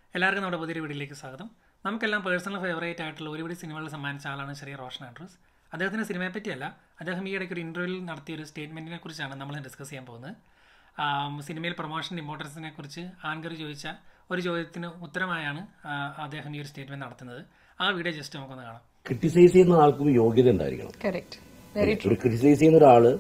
എല്ലാവർക്കും നമ്മുടെ പുതിയൊരു വീഡിയോയിലേക്ക് സ്വാഗതം നമുക്കെല്ലാം പേഴ്സണൽ ഫേവറേറ്റ് ആയിട്ടുള്ള ഒരുപാട് സിനിമകൾ സമ്മാനിച്ച ആളാണ് ചെറിയ റോഷൻ ആൻഡ്രൂസ് അദ്ദേഹത്തിൻ്റെ സിനിമയെ പറ്റിയല്ല അദ്ദേഹം ഈ ഇടയ്ക്ക് ഒരു ഇൻ്റർവ്യൂവിൽ നടത്തിയ ഒരു സ്റ്റേറ്റ്മെൻറ്റിനെ കുറിച്ചാണ് നമ്മൾ ഡിസ്കസ് ചെയ്യാൻ പോകുന്നത് ആം, സിനിമയിൽ പ്രൊമോഷൻ്റെ ഇമ്പോർട്ടൻസിനെ കുറിച്ച് ആങ്കർ ചോദിച്ച ഒരു ചോദ്യത്തിന് ഉത്തരമായാണ് ആ, അദ്ദേഹം ഈ ഒരു സ്റ്റേറ്റ്മെൻറ്റ് നടത്തുന്നത് ആ വീഡിയോ ജസ്റ്റ് നമുക്കൊന്ന് കാണാം ക്രിട്ടിസൈസ് ചെയ്യുന്ന ആൾക്കും യോഗ്യത ഉണ്ടായിരിക്കണം കറക്റ്റ് വെരി ഒരു ക്രിട്ടിസൈസ് ചെയ്യുന്ന ഒരാള്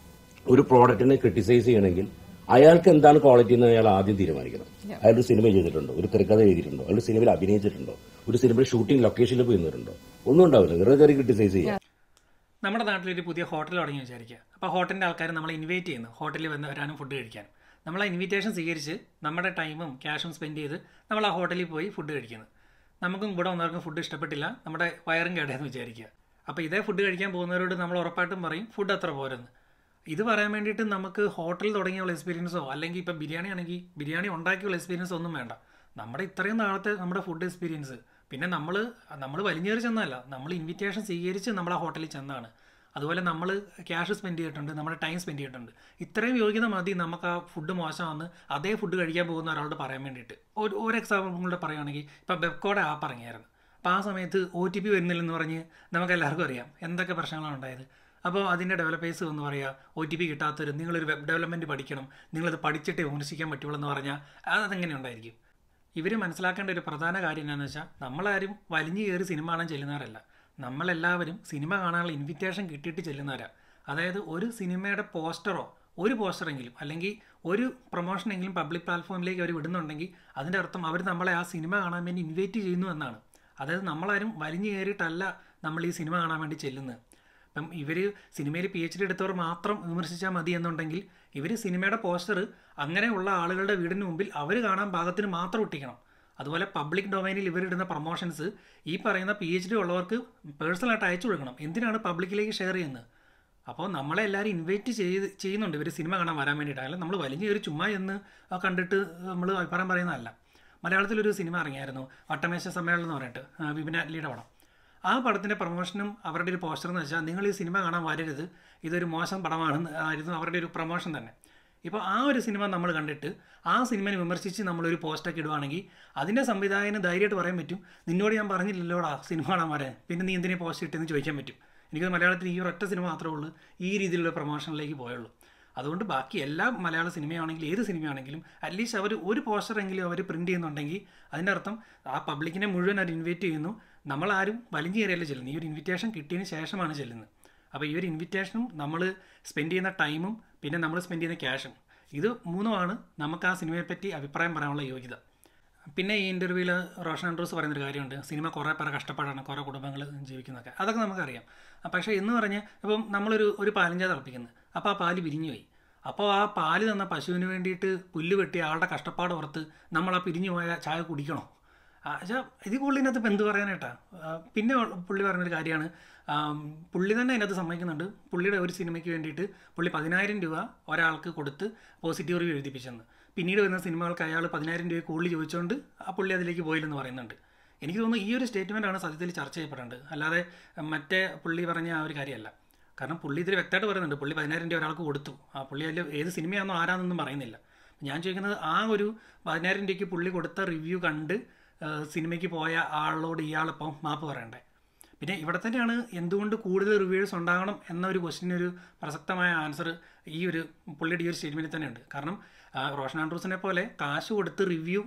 ഒരു പ്രോഡക്റ്റിനെ ക്രിട്ടിസൈസ് ചെയ്യണമെങ്കിൽ അയാൾക്ക് എന്താണ് ക്വാളിറ്റി എന്ന് അയാൾ ആദ്യം തീരുമാനിക്കണം അയാൾ ഒരു സിനിമ ചെയ്തിട്ടുണ്ടോ ഒരു തിരക്കഥ എഴുതിയിട്ടുണ്ടോ അയാൾ സിനിമയിൽ അഭിനയിച്ചിട്ടുണ്ടോ ഒരു സിനിമയിൽ ഷൂട്ടിംഗ് ലൊക്കേഷനിൽ പോയി നിന്നിട്ടുണ്ടോ ഒന്നും ഉണ്ടാവില്ല വെറുതെ കയറി ക്രിട്ടിസൈസ് ചെയ്യാം നമ്മുടെ നാട്ടിലൊരു പുതിയ ഹോട്ടൽ തുടങ്ങി വിചാരിക്കുക അപ്പോൾ ഹോട്ടലിൻ്റെ ആൾക്കാർ നമ്മളെ ഇൻവൈറ്റ് ചെയ്യുന്നു ഹോട്ടലിൽ വന്ന് വരാനും ഫുഡ് കഴിക്കാനും നമ്മൾ ആ ഇൻവിറ്റേഷൻ സ്വീകരിച്ച് നമ്മുടെ ടൈമും ക്യാഷും സ്പെൻഡ് ചെയ്ത് നമ്മൾ ആ ഹോട്ടലിൽ പോയി ഫുഡ് കഴിക്കുന്നു നമുക്കും ഇവിടെ വന്നവർക്കും ഫുഡ് ഇഷ്ടപ്പെട്ടില്ല നമ്മുടെ വയറും കേടയെന്ന് വിചാരിക്കുക അപ്പോൾ ഇതേ ഫുഡ് കഴിക്കാൻ പോകുന്നവരോട് നമ്മൾ ഉറപ്പായിട്ടും പറയും ഫുഡ് അത്ര പോരെന്ന് ഇത് പറയാൻ വേണ്ടിയിട്ട് നമുക്ക് ഹോട്ടൽ തുടങ്ങിയുള്ള എക്സ്പീരിയൻസോ അല്ലെങ്കിൽ ഇപ്പം ബിരിയാണി ആണെങ്കിൽ ബിരിയാണി ഉണ്ടാക്കിയുള്ള എക്സ്പീരിയൻസോ ഒന്നും വേണ്ട നമ്മുടെ ഇത്രയും നാളത്തെ നമ്മുടെ ഫുഡ് എക്സ്പീരിയൻസ് പിന്നെ നമ്മൾ നമ്മൾ വലിഞ്ഞേറി ചെന്നല്ല നമ്മൾ ഇൻവിറ്റേഷൻ സ്വീകരിച്ച് നമ്മൾ ആ ഹോട്ടലിൽ ചെന്നാണ് അതുപോലെ നമ്മൾ ക്യാഷ് സ്പെൻഡ് ചെയ്തിട്ടുണ്ട് നമ്മുടെ ടൈം സ്പെൻഡ് ചെയ്തിട്ടുണ്ട് ഇത്രയും യോഗ്യത മതി നമുക്ക് ആ ഫുഡ് മോശമാണെന്ന് അതേ ഫുഡ് കഴിക്കാൻ പോകുന്ന ഒരാളോട് പറയാൻ വേണ്ടിയിട്ട് ഒരു ഒരു എക്സാമ്പിൾ കൂടെ പറയുകയാണെങ്കിൽ ഇപ്പം വെബ്കോടെ ആപ്പ് ഇറങ്ങിയായിരുന്നു അപ്പോൾ ആ സമയത്ത് ഒ ടി പി വരുന്നില്ലെന്ന് പറഞ്ഞ് നമുക്ക് എല്ലാവർക്കും അറിയാം എന്തൊക്കെ പ്രശ്നങ്ങളാണ് ഉണ്ടായത് അപ്പോൾ അതിൻ്റെ ഡെവലപ്പേഴ്സ് എന്ന് പറയുക ഒ ടി പി കിട്ടാത്തവർ നിങ്ങളൊരു വെബ് ഡെവലപ്മെൻറ്റ് പഠിക്കണം നിങ്ങളത് പഠിച്ചിട്ടേ വിമർശിക്കാൻ പറ്റുള്ളൂ എന്ന് പറഞ്ഞാൽ അതെങ്ങനെ ഉണ്ടായിരിക്കും ഇവർ മനസ്സിലാക്കേണ്ട ഒരു പ്രധാന കാര്യം എന്താണെന്ന് വെച്ചാൽ നമ്മളാരും വലിഞ്ഞു കയറി സിനിമ കാണാൻ ചെല്ലുന്നവരല്ല നമ്മളെല്ലാവരും സിനിമ കാണാനുള്ള ഇൻവിറ്റേഷൻ കിട്ടിയിട്ട് ചെല്ലുന്നവരാണ് അതായത് ഒരു സിനിമയുടെ പോസ്റ്ററോ ഒരു പോസ്റ്ററെങ്കിലും അല്ലെങ്കിൽ ഒരു പ്രൊമോഷനെങ്കിലും പബ്ലിക് പ്ലാറ്റ്ഫോമിലേക്ക് അവർ വിടുന്നുണ്ടെങ്കിൽ അതിൻ്റെ അർത്ഥം അവർ നമ്മളെ ആ സിനിമ കാണാൻ വേണ്ടി ഇൻവൈറ്റ് ചെയ്യുന്നു എന്നാണ് അതായത് നമ്മളാരും വലിഞ്ഞു കയറിയിട്ടല്ല നമ്മൾ ഈ സിനിമ കാണാൻ വേണ്ടി ചെല്ലുന്നത് ഇപ്പം ഇവർ സിനിമയിൽ പി എച്ച് ഡി എടുത്തവർ മാത്രം വിമർശിച്ചാൽ മതി എന്നുണ്ടെങ്കിൽ ഇവർ സിനിമയുടെ പോസ്റ്റർ അങ്ങനെയുള്ള ആളുകളുടെ വീടിന് മുമ്പിൽ അവർ കാണാൻ പാകത്തിന് മാത്രം ഒട്ടിക്കണം അതുപോലെ പബ്ലിക് ഡൊമൈനിൽ ഇവരിടുന്ന പ്രൊമോഷൻസ് ഈ പറയുന്ന പി എച്ച് ഡി ഉള്ളവർക്ക് പേഴ്സണലായിട്ട് അയച്ചു കൊടുക്കണം എന്തിനാണ് പബ്ലിക്കിലേക്ക് ഷെയർ ചെയ്യുന്നത് അപ്പോൾ നമ്മളെ എല്ലാവരും ഇൻവൈറ്റ് ചെയ്ത് ചെയ്യുന്നുണ്ട് ഇവർ സിനിമ കാണാൻ വരാൻ വേണ്ടിയിട്ട് അല്ല നമ്മൾ വലിഞ്ഞു കയറി ചുമ്മാ എന്ന് കണ്ടിട്ട് നമ്മൾ അഭിപ്രായം പറയുന്നതല്ല മലയാളത്തിലൊരു സിനിമ ഇറങ്ങിയായിരുന്നു വട്ടമേശ സമ്മേളനം എന്ന് പറഞ്ഞിട്ട് ആ, വിപിൻ അറ്റ്ലിയുടെ പടം ആ പടത്തിൻ്റെ പ്രൊമോഷനും അവരുടെ ഒരു പോസ്റ്റർ എന്ന് വെച്ചാൽ നിങ്ങൾ ഈ സിനിമ കാണാൻ വരരുത് ഇതൊരു മോശം പടമാണെന്ന് ആയിരുന്നു അവരുടെ ഒരു പ്രൊമോഷൻ തന്നെ ഇപ്പോൾ ആ ഒരു സിനിമ നമ്മൾ കണ്ടിട്ട് ആ സിനിമയെ വിമർശിച്ച് നമ്മളൊരു പോസ്റ്റൊക്കെ ഇടുവാണെങ്കിൽ അതിൻ്റെ സംവിധായകന് ധൈര്യമായിട്ട് പറയാൻ പറ്റും നിന്നോട് ഞാൻ പറഞ്ഞില്ലല്ലോടാ സിനിമ കാണാൻ വരാൻ പിന്നെ നീ എന്തിനെ പോസ്റ്റ് ഇട്ടെന്ന് ചോദിക്കാൻ പറ്റും എനിക്ക് മലയാളത്തിൽ ഈ ഒരൊറ്റ സിനിമ മാത്രമേ ഉള്ളൂ ഈ രീതിയിലുള്ള പ്രൊമോഷനിലേക്ക് പോയുള്ളൂ അതുകൊണ്ട് ബാക്കി എല്ലാ മലയാള സിനിമയാണെങ്കിലും ഏത് സിനിമയാണെങ്കിലും അറ്റ്ലീസ്റ്റ് അവർ ഒരു പോസ്റ്ററെങ്കിലും അവർ പ്രിൻറ്റ് ചെയ്യുന്നുണ്ടെങ്കിൽ അതിൻ്റെ അർത്ഥം ആ പബ്ലിക്കിനെ മുഴുവൻ അവർ ഇൻവൈറ്റ് ചെയ്യുന്നു നമ്മളാരും വലിഞ്ഞു കയറിയല്ല ചെല്ലുന്നത് ഈ ഒരു ഇൻവിറ്റേഷൻ കിട്ടിയതിന് ശേഷമാണ് ചെല്ലുന്നത് അപ്പോൾ ഈ ഒരു ഇൻവിറ്റേഷനും നമ്മൾ സ്പെൻഡ് ചെയ്യുന്ന ടൈമും പിന്നെ നമ്മൾ സ്പെൻഡ് ചെയ്യുന്ന ക്യാഷും ഇത് മൂന്നുമാണ് നമുക്ക് ആ സിനിമയെപ്പറ്റി അഭിപ്രായം പറയാനുള്ള യോഗ്യത പിന്നെ ഈ ഇൻ്റർവ്യൂവിൽ റോഷൻ ആൻഡ്രൂസ് പറയുന്നൊരു കാര്യമുണ്ട് സിനിമ കുറേ പേരെ കഷ്ടപ്പാടാണ് കുറേ കുടുംബങ്ങൾ ജീവിക്കുന്നതൊക്കെ അതൊക്കെ നമുക്കറിയാം ആ, പക്ഷേ എന്ന് പറഞ്ഞ് ഇപ്പം നമ്മളൊരു ഒരു പാലിഞ്ചാ തിളപ്പിക്കുന്നത് അപ്പോൾ ആ പാല് പിരിഞ്ഞു പോയി അപ്പോൾ ആ പാല് തന്ന പശുവിന് വേണ്ടിയിട്ട് പുല്ല് വെട്ടി ആളുടെ കഷ്ടപ്പാട് ഓർത്ത് നമ്മൾ ആ പിരിഞ്ഞു പോയ ചായ കുടിക്കണോ പക്ഷേ ഇത് പുള്ളിനകത്ത് ഇപ്പം എന്ത് പറയാനായിട്ടാ ആ, പിന്നെ പുള്ളി പറഞ്ഞൊരു കാര്യമാണ് ആ, പുള്ളി തന്നെ അതിനകത്ത് സമ്മതിക്കുന്നുണ്ട് പുള്ളിയുടെ ഒരു സിനിമയ്ക്ക് വേണ്ടിയിട്ട് പുള്ളി പതിനായിരം രൂപ ഒരാൾക്ക് കൊടുത്ത് പോസിറ്റീവ് റിവ്യൂ എഴുതിപ്പിച്ചെന്ന് പിന്നീട് വരുന്ന സിനിമകൾക്ക് അയാൾ പതിനായിരം രൂപ കൂടുതൽ ചോദിച്ചുകൊണ്ട് ആ പുള്ളി അതിലേക്ക് പോയില്ലെന്ന് പറയുന്നുണ്ട് എനിക്ക് തോന്നുന്നു ഈ ഒരു സ്റ്റേറ്റ്മെൻറ്റാണ് സത്യത്തിൽ ചർച്ച ചെയ്യപ്പെടേണ്ടത് അല്ലാതെ മറ്റേ പുള്ളി പറഞ്ഞ ആ ഒരു കാര്യമല്ല കാരണം പുള്ളി ഇതിൽ വ്യക്തമായിട്ട് പറയുന്നുണ്ട് പുള്ളി പതിനായിരം രൂപ ഒരാൾക്ക് കൊടുത്തു ആ പുള്ളി അതിൽ ഏത് സിനിമയാണെന്നോ ആരാന്നൊന്നും പറയുന്നില്ല ഞാൻ ചോദിക്കുന്നത് ആ ഒരു പതിനായിരം രൂപയ്ക്ക് പുള്ളി കൊടുത്ത റിവ്യൂ കണ്ട് ആ, സിനിമയ്ക്ക് പോയ ആളോട് ഇയാളിപ്പം മാപ്പ് പറയണ്ടേ പിന്നെ ഇവിടെ തന്നെയാണ് എന്തുകൊണ്ട് കൂടുതൽ റിവ്യൂസ് ഉണ്ടാകണം എന്ന ഒരു ക്വസ്റ്റിന് ഒരു പ്രസക്തമായ ആൻസർ ഈ ഒരു പുള്ളിയുടെ ഈ ഒരു സ്റ്റേറ്റ്മെൻറ്റിൽ തന്നെ ഉണ്ട് കാരണം ആ, റോഷൻ ആൻഡ്രൂസിനെ പോലെ കാശ് കൊടുത്ത് റിവ്യൂ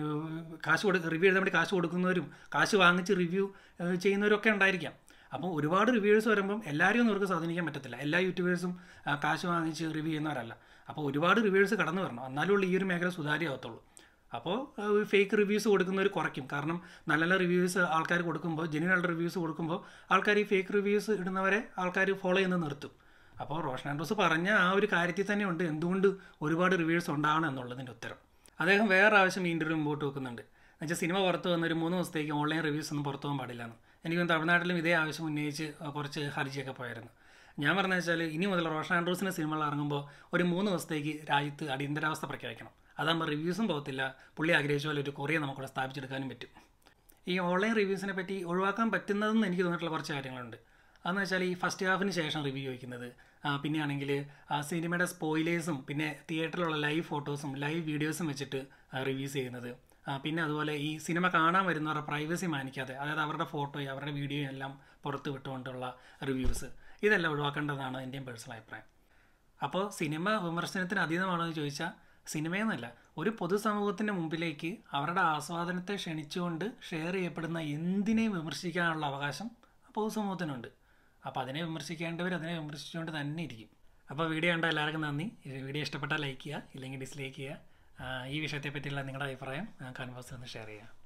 കാശ് കൊടു റിവ്യൂ എഴുതാൻ വേണ്ടി കാശ് കൊടുക്കുന്നവരും കാശ് വാങ്ങിച്ച് റിവ്യൂ ചെയ്യുന്നവരൊക്കെ ഉണ്ടായിരിക്കാം അപ്പോൾ ഒരുപാട് റിവ്യൂവേഴ്സ് വരുമ്പം എല്ലാവരും ഒന്നും അവർക്ക് സ്വാധീനിക്കാൻ പറ്റത്തില്ല എല്ലാ യൂട്യൂബേഴ്സും ആ, കാശ് വാങ്ങിച്ച് റിവ്യൂ ചെയ്യുന്നവരല്ല അപ്പോൾ ഒരുപാട് റിവ്യൂവേഴ്സ് കടന്നു വരണം എന്നാലും ഉള്ളൂ ഈ ഒരു മേഖല സുതാര്യമാകത്തുള്ളൂ അപ്പോൾ ഫേക്ക് റിവ്യൂസ് കൊടുക്കുന്നവർ കുറയ്ക്കും കാരണം നല്ല നല്ല റിവ്യൂസ് ആൾക്കാർ കൊടുക്കുമ്പോൾ ജെന്യൂൻ റിവ്യൂസ് കൊടുക്കുമ്പോൾ ആൾക്കാർ ഈ ഫേക്ക് റിവ്യൂസ് ഇടുന്നവരെ ആൾക്കാർ ഫോളോ ചെയ്യുന്നത് നിർത്തും അപ്പോൾ റോഷൻ ആൻഡ്രോസ് പറഞ്ഞ ആ ഒരു കാര്യത്തിൽ തന്നെ ഉണ്ട് എന്തുകൊണ്ട് ഒരുപാട് റിവ്യൂസ് ഉണ്ടാവണം എന്നുള്ളതിൻ്റെ ഉത്തരം അദ്ദേഹം വേറെ ആവശ്യം ഈ ഇൻ്റർവ്യൂ മുമ്പോട്ട് വെക്കുന്നുണ്ട് എന്നുവെച്ചാൽ സിനിമ പുറത്ത് വന്ന ഒരു മൂന്ന് ദിവസത്തേക്ക് ഓൺലൈൻ റിവ്യൂസ് ഒന്നും പുറത്തു പോകാൻ പാടില്ലെന്ന് എനിക്ക് തോന്നുന്നു തമിഴ്നാട്ടിലും ഇതേ ആവശ്യം ഉന്നയിച്ച് കുറച്ച് ഹർജിയൊക്കെ പോയായിരുന്നു ഞാൻ പറഞ്ഞ വെച്ചാൽ ഇനി മുതൽ റോഷൻ ആൻഡ്രൂസിൻ്റെ സിനിമകൾ ഇറങ്ങുമ്പോൾ ഒരു മൂന്ന് ദിവസത്തേക്ക് രാജ്യത്ത് അടിയന്തരാവസ്ഥ പ്രഖ്യാപിക്കണം അതാകുമ്പോൾ റിവ്യൂസും പോകത്തില്ല പുള്ളി ആഗ്രഹിച്ച പോലെ ഒരു കൊറിയ നമുക്കിവിടെ സ്ഥാപിച്ചെടുക്കാനും പറ്റും ഈ ഓൺലൈൻ റിവ്യൂസിനെ പറ്റി ഒഴിവാക്കാൻ പറ്റുന്നതെന്ന് എനിക്ക് തോന്നിയിട്ടുള്ള കുറച്ച് കാര്യങ്ങളുണ്ട് അതെന്ന് വെച്ചാൽ ഈ ഫസ്റ്റ് ഹാഫിന് ശേഷം റിവ്യൂ ചോദിക്കുന്നത് പിന്നെ ആണെങ്കിൽ ആ സിനിമയുടെ സ്പോയിലേഴ്സും പിന്നെ തിയേറ്ററിലുള്ള ലൈവ് ഫോട്ടോസും ലൈവ് വീഡിയോസും വെച്ചിട്ട് റിവ്യൂസ് ചെയ്യുന്നത് ആ, പിന്നെ അതുപോലെ ഈ സിനിമ കാണാൻ വരുന്നവരുടെ പ്രൈവസി മാനിക്കാതെ അതായത് അവരുടെ ഫോട്ടോയും അവരുടെ വീഡിയോയും എല്ലാം പുറത്ത് വിട്ടുകൊണ്ടുള്ള റിവ്യൂസ് ഇതെല്ലാം ഒഴിവാക്കേണ്ടതാണ് എൻ്റെയും പേഴ്സണൽ അഭിപ്രായം അപ്പോൾ സിനിമ വിമർശനത്തിന് അതീതമാണോ എന്ന് ചോദിച്ചാൽ സിനിമയെന്നല്ല ഒരു പൊതുസമൂഹത്തിൻ്റെ മുമ്പിലേക്ക് അവരുടെ ആസ്വാദനത്തെ ക്ഷണിച്ചുകൊണ്ട് ഷെയർ ചെയ്യപ്പെടുന്ന എന്തിനേയും വിമർശിക്കാനുള്ള അവകാശം പൊതുസമൂഹത്തിനുണ്ട് അപ്പോൾ അതിനെ വിമർശിക്കേണ്ടവർ അതിനെ വിമർശിച്ചുകൊണ്ട് തന്നെ ഇരിക്കും അപ്പോൾ വീഡിയോ കണ്ട എല്ലാവർക്കും നന്ദി ഈ വീഡിയോ ഇഷ്ടപ്പെട്ടാൽ ലൈക്ക് ചെയ്യുക ഇല്ലെങ്കിൽ ഡിസ്ലൈക്ക് ചെയ്യുക ആ, ഈ വിഷയത്തെ പറ്റിയുള്ള നിങ്ങളുടെ അഭിപ്രായം കൺവേഴ്സിൽ ഒന്ന് ഷെയർ ചെയ്യുക